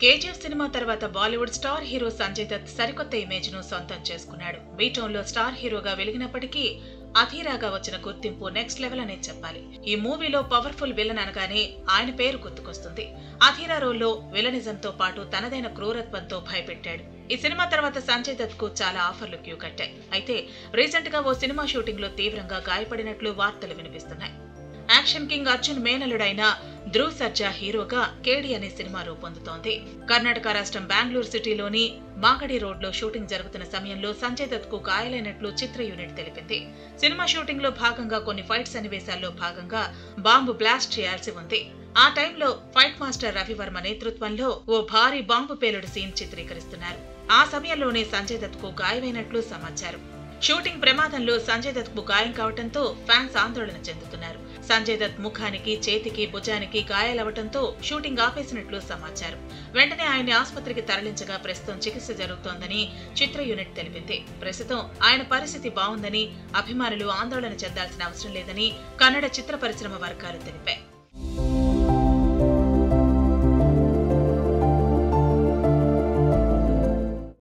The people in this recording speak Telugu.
కేజీఎఫ్ సినిమా తర్వాత Bollywood star hero Sanjay Dutt సరికొత్త ఇమేజ్ ను సొంతం చేసుకున్నాడు బీటౌన్ లో స్టార్ హీరోగా వెలిగినప్పటికీ అధీరాగా వచ్చిన గుర్తింపు నెక్స్ట్ లెవెల్ అనే చెప్పాలి ఈ మూవీలో పవర్ఫుల్ విలన్ అనగానే ఆయన పేరు గుర్తుకొస్తుంది అధీరా రోల్లో విలనిజంతో పాటు తనదైన క్రూరత్వంతో భయపెట్టాడు ఈ సినిమా తర్వాత సంజయ్ దత్ కు చాలా ఆఫర్లు క్యూ కట్టాయి అయితే రీసెంట్ గా ఓ సినిమా షూటింగ్ లో తీవ్రంగా గాయపడినట్లు వార్తలు వినిపిస్తున్నాయి యాక్షన్ కింగ్ అర్జున్ మేనలుడైన ధ్రువ్ సర్జా హీరోగా కేడి అనే సినిమా రూపొందుతోంది కర్ణాటక రాష్ట్రం బెంగళూరు సిటీలోని మాగడి రోడ్ లో షూటింగ్ జరుగుతున్న సమయంలో సంజయ్ దత్ కు గాయాలైనట్లు చిత్ర యూనిట్ తెలిపింది సినిమా షూటింగ్ లో భాగంగా కొన్ని ఫైట్ సన్నివేశాల్లో భాగంగా బాంబు బ్లాస్ట్ చేయాల్సి ఉంది ఆ టైంలో ఫైట్ మాస్టర్ రవివర్మ నేతృత్వంలో ఓ భారీ బాంబు పేలుడు సీన్ చిత్రీకరిస్తున్నారు ఆ సమయంలోనే సంజయ్ దత్ కు గాయమైనట్లు సమాచారం షూటింగ్ ప్రమాదంలో సంజయ్ దత్ కు గాయం కావడంతో ఫ్యాన్స్ ఆందోళన చెందుతున్నారు సంజయ్ దత్ ముఖానికి చేతికి భుజానికి గాయాలవటంతో షూటింగ్ ఆపేసినట్లు సమాచారం వెంటనే ఆయన్ని ఆసుపత్రికి తరలించగా ప్రస్తుతం చికిత్స జరుగుతోందని చిత్ర యూనిట్ తెలిపింది ప్రస్తుతం ఆయన పరిస్థితి బాగుందని అభిమానులు ఆందోళన చెందాల్సిన అవసరం లేదని కన్నడ చిత్ర పరిశ్రమ వర్గాలు తెలిపాయి